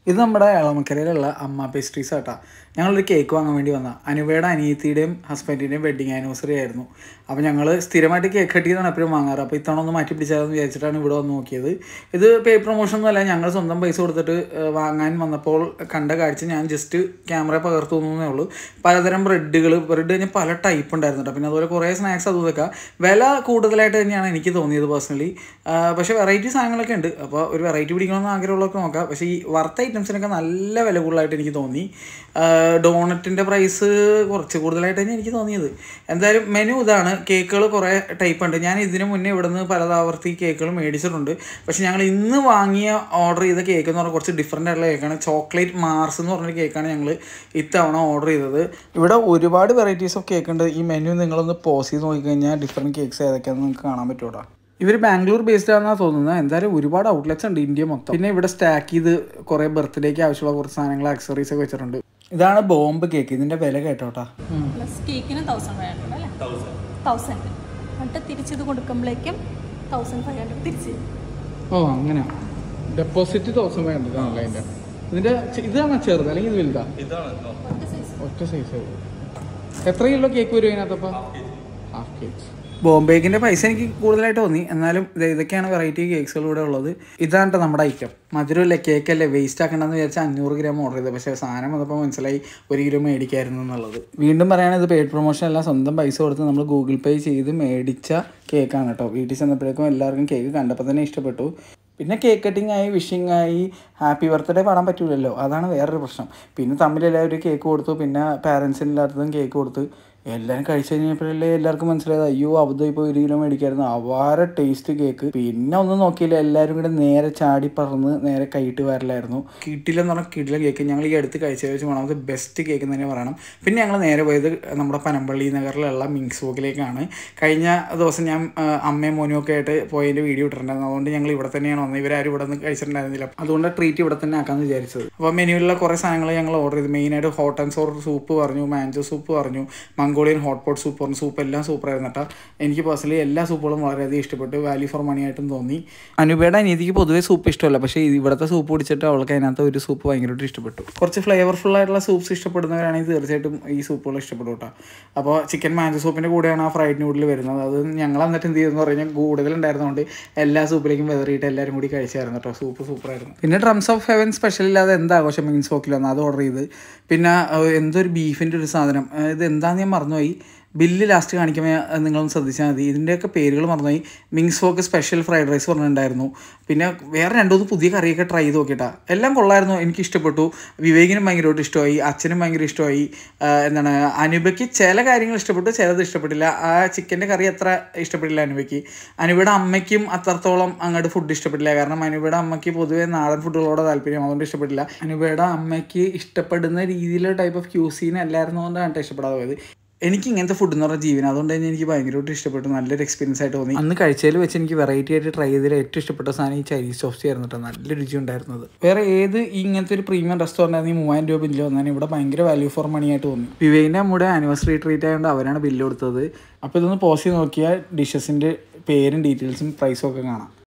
ഇത് നമ്മുടെ എളമക്കരയിലുള്ള അമ്മ പേസ്ട്രീസ് ആട്ടാ ഞങ്ങളൊരു കേക്ക് വാങ്ങാൻ വേണ്ടി വന്ന അനുവയുടെ അനിയത്തിയുടെയും ഹസ്ബൻഡിൻ്റെയും വെഡിങ് ആനിവേഴ്സറി ആയിരുന്നു അപ്പോൾ ഞങ്ങൾ സ്ഥിരമായിട്ട് കേക്ക് കട്ട് ചെയ്താണ് എപ്പോഴും വാങ്ങാറ് അപ്പോൾ ഇത്തവണ ഒന്ന് മാറ്റി പിടിച്ചാലെന്ന് വിചാരിച്ചിട്ടാണ് ഇവിടെ വന്ന് നോക്കിയത് ഇത് പേ പ്രൊമോഷൻ ഒന്നുമല്ല ഞങ്ങൾ സ്വന്തം പൈസ കൊടുത്തിട്ട് ഏഹ്, വാങ്ങാൻ വന്നപ്പോൾ കണ്ട കാഴ്ച ഞാൻ ജസ്റ്റ് ക്യാമറ പകർത്തു എന്നേ ഉള്ളൂ പലതരം ബ്രെഡുകൾ ബ്രെഡ് കഴിഞ്ഞാൽ പല ടൈപ്പ് ഉണ്ടായിരുന്നു കേട്ടോ പിന്നെ അതുപോലെ കുറേ സ്നാക്സ് അതും ഇതൊക്കെ വില കൂടുതലായിട്ട് തന്നെയാണ് എനിക്ക് തോന്നിയത് പേഴ്സണലി പക്ഷേ വെറൈറ്റി സാധനങ്ങളൊക്കെ ഉണ്ട് അപ്പോൾ ഒരു വെറൈറ്റി പിടിക്കണമെന്ന് ആഗ്രഹമുള്ളവർക്ക് നോക്കാം പക്ഷേ ഈ വർത്ത ഐറ്റംസിനൊക്കെ നല്ല വില കൂടുതലായിട്ട് എനിക്ക് തോന്നി ഡോണറ്റിൻ്റെ പ്രൈസ് കുറച്ച് കൂടുതലായിട്ട് തന്നെ എനിക്ക് തോന്നിയത് എന്തായാലും മെനു ഇതാണ് കേക്കുകൾ കുറേ ടൈപ്പ് ഉണ്ട് ഞാൻ ഇതിന് മുന്നേ ഇവിടെ നിന്ന് പലതാവർത്തി കേക്കുകൾ മേടിച്ചിട്ടുണ്ട് പക്ഷേ ഞങ്ങൾ ഇന്ന് വാങ്ങിയ ഓർഡർ ചെയ്ത കേക്ക് എന്ന് പറഞ്ഞാൽ കുറച്ച് ഡിഫറെൻ്റ് ആയിട്ടുള്ള കേക്കാണ് ചോക്ലേറ്റ് മാർസ് എന്ന് പറഞ്ഞൊരു കേക്കാണ് ഞങ്ങൾ ഇത്തവണ ഓർഡർ ചെയ്തത് ഇവിടെ ഒരുപാട് വെറൈറ്റീസ് ഓഫ് കേക്ക് ഉണ്ട് ഈ മെനു നിങ്ങളൊന്ന് പോസ് ചെയ്ത് നോക്കിക്കഴിഞ്ഞാൽ ഡിഫറെൻറ്റ് കേക്ക്സ് ഏതൊക്കെയാണെന്ന് നിങ്ങൾക്ക് കാണാൻ പറ്റൂടാ ഇവർ ബാംഗ്ലൂർ ബേസ്ഡ് ആണെന്നാണ് തോന്നുന്നത് എന്തായാലും ഒരുപാട് ഔട്ട്ലെറ്റ്സ് ഉണ്ട് ഇന്ത്യ മൊത്തം പിന്നെ ഇവിടെ സ്റ്റാക്ക് ചെയ്ത് കുറേ ബർത്ത്ഡേക്ക് ആവശ്യമുള്ള കുറച്ച് സാധനങ്ങൾ ആക്സറീസ് ഒക്കെ വെച്ചിട്ടുണ്ട് ഇതാണ് ബോംബ് കേക്ക് ഇതിന്റെ വില കേട്ടോട്ടാ പ്ലസ് കേക്കിന് തൗസൻഡ് ഫൈവ് ഹൺഡ്രഡ് അല്ലേ തൗസൻഡ് എന്നിട്ട് തിരിച്ചിത് കൊടുക്കുമ്പോഴേക്കും തൗസൻഡ് ഫൈവ് ഹൺഡ്രഡ് തിരിച്ച് തരും. ഓ അങ്ങനെ ഡെപ്പോസിറ്റ് തൗസൻഡ് ഫൈവ് ഹൺഡ്രഡ് ആണല്ലോ അതിന്റെ ഇതിന്റെ ചെ- ഇതാണോ ചെറുത് അല്ലെങ്കിൽ ഇത് വലുതാ ഒറ്റ സൈസ് ഒറ്റ സൈസ് എത്ര കിലോ കേക്ക് വരും ഇതിനകത്തപ്പോ ഹാഫ് കേക്ക് ബോംബേക്കിന്റെ പൈസ എനിക്ക് കൂടുതലായിട്ട് തോന്നി എന്നാലും ഇത് ഇതൊക്കെയാണ് വെറൈറ്റി കേക്ക്സുകൾ ഇവിടെ ഉള്ളത് ഇതാണ് ട്ടോ നമ്മുടെ ഐറ്റം മധുരമില്ല കേക്കല്ലേ വേസ്റ്റ് ആക്കണ്ടെന്ന് വിചാരിച്ച അഞ്ഞൂറ് ഗ്രാം ഓർഡർ ചെയ്തത് പക്ഷേ സാധനം വന്നപ്പോൾ മനസ്സിലായി ഒരു കിലോ മേടിക്കായിരുന്നു എന്നുള്ളത് വീണ്ടും പറയുകയാണെങ്കിൽ ഇത് പെയ്ഡ് പ്രൊമോഷൻ അല്ല സ്വന്തം പൈസ കൊടുത്ത് നമ്മൾ ഗൂഗിൾ പേ ചെയ്ത് മേടിച്ച കേക്കാണ് കേട്ടോ വീട്ടിൽ ചെന്നപ്പോഴേക്കും എല്ലാവർക്കും കേക്ക് കണ്ടപ്പോൾ തന്നെ ഇഷ്ടപ്പെട്ടു പിന്നെ കേക്ക് കട്ടിങ് ആയി വിഷിങ് ആയി ഹാപ്പി ബർത്ത്ഡേ പാടാൻ പറ്റൂലല്ലോ അതാണ് വേറൊരു പ്രശ്നം പിന്നെ തമ്മിൽ എല്ലാവരും കേക്ക് കൊടുത്തു പിന്നെ പാരൻസിന് എല്ലായിടത്തും കേക്ക് കൊടുത്ത് എല്ലാവരും കഴിച്ചു കഴിഞ്ഞപ്പോഴല്ലേ എല്ലാവർക്കും മനസ്സിലായത് അയ്യോ അബദ്ധം ഇപ്പോൾ ഒരു കിലോ മേടിക്കായിരുന്നു അവാര ടേസ്റ്റ് കേക്ക് പിന്നെ ഒന്നും നോക്കിയില്ല എല്ലാവരും കൂടെ നേരെ ചാടി പറന്ന് നേരെ കൈയിട്ട് വരലായിരുന്നു കിട്ടില്ലെന്ന് പറഞ്ഞാൽ കിട്ടില്ല കേക്ക് ഞങ്ങൾ ഈ അടുത്ത് കഴിച്ച വെച്ച് വേണം ബെസ്റ്റ് കേക്ക് എന്ന് തന്നെ പറയണം പിന്നെ ഞങ്ങൾ നേരെ പോയത് നമ്മുടെ പനമ്പള്ളി നഗറിലുള്ള മിങ്സ് വോക്കിലേക്കാണ് കഴിഞ്ഞ ദിവസം ഞാൻ ആ, അമ്മയും മോനും ഒക്കെ ആയിട്ട് പോയതിൻ്റെ വീഡിയോ ഇട്ടിട്ടുണ്ടായിരുന്നു അതുകൊണ്ട് ഞങ്ങൾ ഇവിടെ തന്നെയാണ് വന്നത് ഇവരാരും ഇവിടെ നിന്ന് കഴിച്ചിട്ടുണ്ടായിരുന്നില്ല അതുകൊണ്ട് ട്രീറ്റ് ഇവിടെ തന്നെ ആക്കാമെന്ന് വിചാരിച്ചത് അപ്പോൾ മെനുവിലുള്ള കുറേ സാധനങ്ങൾ ഞങ്ങൾ ഓർഡർ ചെയ്തു മെയിനായിട്ട് ഹോട്ട് ആൻഡ് സോർ സൂപ്പ് പറഞ്ഞു മാഞ്ചോ സൂപ്പ് പറഞ്ഞു മംഗോളിയൻ ഹോട്ട് പോട്ട് സൂപ്പ് പറഞ്ഞു സൂപ്പ് എല്ലാം സൂപ്പറായിരുന്നു കേട്ടോ എനിക്ക് പേഴ്സണലി എല്ലാ സൂപ്പുകളും വളരെയധികം ഇഷ്ടപ്പെട്ടു വാല്യൂ ഫോർ മണി ആയിട്ടും തോന്നി അനുപയുടെ അനിയത്തിക്ക് പൊതുവേ സൂപ്പ് ഇഷ്ടമല്ല പക്ഷേ ഇത് ഇവിടുത്തെ സൂപ്പ് കുടിച്ചിട്ട് അവൾക്ക് അതിനകത്ത് ഒരു സൂപ്പ് ഭയങ്കരമായിട്ട് ഇഷ്ടപ്പെട്ടു കുറച്ച് ഫ്ലേവർഫുൾ ആയിട്ടുള്ള സൂപ്പ്സ് ഇഷ്ടപ്പെടുന്നവരാണെങ്കിൽ തീർച്ചയായിട്ടും ഈ സൂപ്പുകൾ ഇഷ്ടപ്പെടും കേട്ടോ അപ്പോൾ ചിക്കൻ മാഞ്ചോ സൂപ്പിൻ്റെ കൂടെയാണ് ആ ഫ്രൈഡ് നൂഡിൽ വരുന്നത് അത് ഞങ്ങൾ എന്നിട്ട് എന്ത് ചെയ്തെന്ന് പറഞ്ഞാൽ കൂടുതലുണ്ടായിരുന്നതുകൊണ്ട് എല്ലാ സൂപ്പിലേക്കും വെതറിയിട്ട് എല്ലാവരും കൂടി കഴിച്ചായിരുന്നു കേട്ടോ സൂപ്പ് സൂപ്പറായിരുന്നു പിന്നെ ഡ്രംസ് ഓഫ് ഹെവൻ സ്പെഷ്യൽ ഇല്ലാതെ എന്താ ആഘോഷം മീൻസ് വന്ന് അത് ഓർഡർ ചെയ്ത് പിന്നെ ഏഹ്, എന്തോ ഒരു ബീഫിൻ്റെ ഒരു സാധനം ഏഹ്, ഇത് എന്താണെന്ന് ഞാൻ മറന്നുപോയി ബില്ല് ലാസ്റ്റ് കാണിക്കുമ്പോൾ നിങ്ങളൊന്ന് ശ്രദ്ധിച്ചാൽ മതി ഇതിൻ്റെയൊക്കെ പേരുകൾ മറന്നുപോയി മിങ്സ് ഫോക്ക് സ്പെഷ്യൽ ഫ്രൈഡ് റൈസ് പറഞ്ഞിട്ടുണ്ടായിരുന്നു പിന്നെ വേറെ രണ്ടുമൂന്ന് പുതിയ കറിയൊക്കെ ട്രൈ ചെയ്ത് നോക്കിയിട്ടാ എല്ലാം കൊള്ളായിരുന്നു എനിക്ക് ഇഷ്ടപ്പെട്ടു വിവേകിനും ഭയങ്കരമായിട്ട് ഇഷ്ടമായി അച്ഛനും ഭയങ്കര ഇഷ്ടമായി ആ, എന്താണ് അനുപയ്ക്ക് ചില കാര്യങ്ങൾ ഇഷ്ടപ്പെട്ടു ചിലത് ഇഷ്ടപ്പെട്ടില്ല ആ ചിക്കൻ്റെ കറി അത്ര ഇഷ്ടപ്പെട്ടില്ല അനുപയ്ക്ക് അനുപയുടെ അമ്മയ്ക്കും അത്രത്തോളം അങ്ങോട്ട് ഫുഡ് ഇഷ്ടപ്പെട്ടില്ല കാരണം അനുപയുടെ അമ്മയ്ക്ക് പൊതുവേ നാടൻ ഫുഡുകളോട് താല്പര്യം അതുകൊണ്ട് ഇഷ്ടപ്പെട്ടില്ല അനുപയുടെ അമ്മയ്ക്ക് ഇഷ്ടപ്പെടുന്ന രീതിയിലുള്ള ടൈപ്പ് ഓഫ് ക്യൂസീൻ അല്ലായിരുന്നു കൊണ്ടാണ് കേട്ടോ ഇഷ്ടപ്പെടാതെ പോയത് എനിക്ക് ഇങ്ങനത്തെ ഫുഡ് എന്ന് പറഞ്ഞ ജീവൻ അതുകൊണ്ട് തന്നെ എനിക്ക് ഭയങ്കരമായിട്ട് ഇഷ്ടപ്പെട്ടു നല്ലൊരു എക്സ്പീരിയൻസ് ആയിട്ട് തോന്നി അന്ന് കഴിച്ചതിൽ വെച്ച് എനിക്ക് വെറൈറ്റി ആയിട്ട് ട്രൈ ചെയ്തതിൽ ഏറ്റവും ഇഷ്ടപ്പെട്ട സാധനം ഈ ചൈനീസ് സോഫ്റ്റ് ആയിരുന്നു കേട്ടോ നല്ല രുചി ഉണ്ടായിരുന്നത് വേറെ ഏത് ഈ ഇങ്ങനത്തെ ഒരു പ്രീമിയം റെസ്റ്റോറൻ്റ് ആയിരുന്നു ഈ മൂവായിരം രൂപ ബില്ല് വന്നാൽ ഇവിടെ ഭയങ്കര വാല്യൂ ഫോർ മണി ആയിട്ട് തോന്നി വിവേകിൻ്റെ അമ്മയുടെ ആനിവേഴ്സറി ട്രീറ്റ് ആയതുകൊണ്ട് അവരാണ് ബില്ല് കൊടുത്തത് അപ്പോൾ ഇതൊന്ന് പോസ്റ്റ് ചെയ്ത് നോക്കിയാൽ ഡിഷസിൻ്റെ പേരും ഡീറ്റെയിൽസും പ്രൈസും ഒക്കെ കാണാം